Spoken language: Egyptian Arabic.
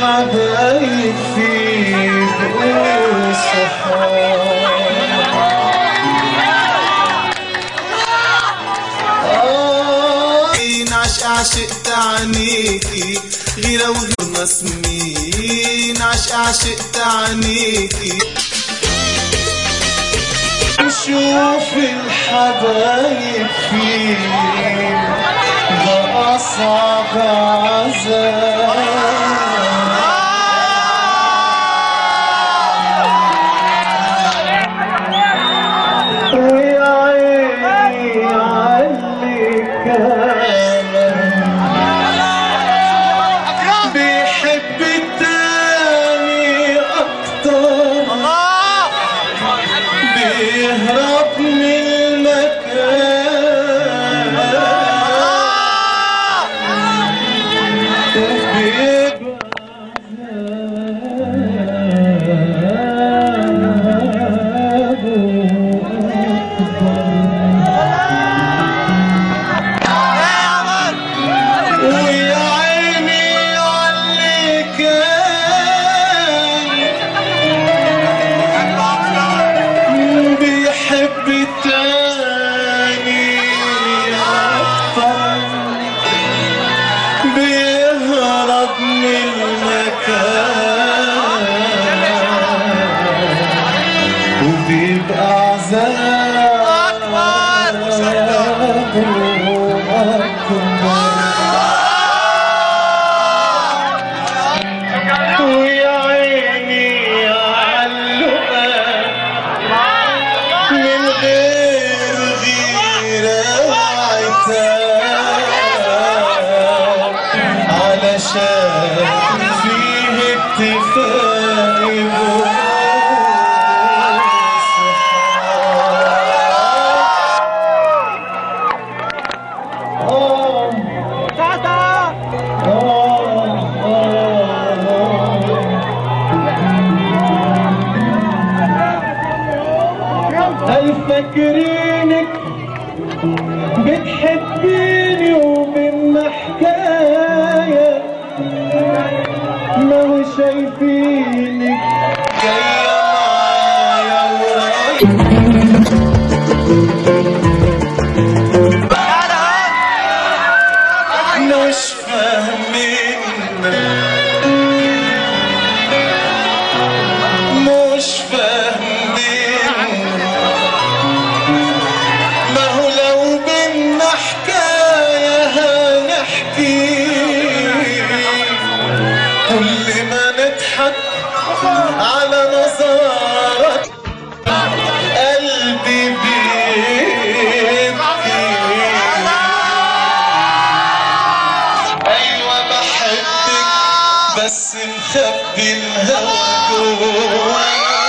الحبايب فيك وصحاب مين عشق عشقت عينيكي غيرة وغير مسمين عشق عشقت عينيكي شوف الحبايب فيك ده أصعب عذاب ويا عيني علي كان بيحب التاني أكتر بيهرب من المكان بيبقى ويا عيني علي كان بيحب التاني أكتر بيهرب من المكان وبيبقى عذاب أكبر ويا عيني علقك من غير غيرة وعتاب علشان فيه اتفاق هل فاكرينك بتحبيني ومنا حكاية ما هو شايفينك جاية معايا ورايا مش فاهمين مش فاهمين ما هو لو بينا حكاية هنحكي كل ما نضحك على نظرات قلبي بيبكي ايوه بحبك بس مخبي الهوى جوايا